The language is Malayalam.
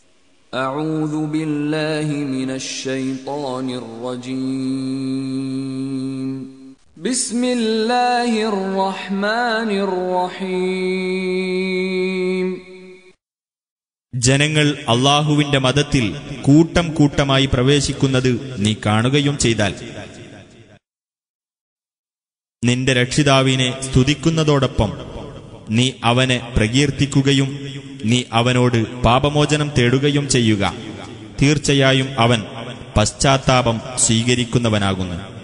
أعوذ بالله من الشيطان الرجيم بسم الله الرحمن الرحيم ജനങ്ങൾ അള്ളാഹുവിന്റെ മതത്തിൽ കൂട്ടം കൂട്ടമായി പ്രവേശിക്കുന്നത് നീ കാണുകയും ചെയ്താൽ നിന്റെ രക്ഷിതാവിനെ സ്തുതിക്കുന്നതോടൊപ്പം നീ അവനെ പ്രകീർത്തിക്കുകയും നീ അവനോട് പാപമോചനം തേടുകയും ചെയ്യുക തീർച്ചയായും അവൻ പശ്ചാത്താപം സ്വീകരിക്കുന്നവനാകുന്നു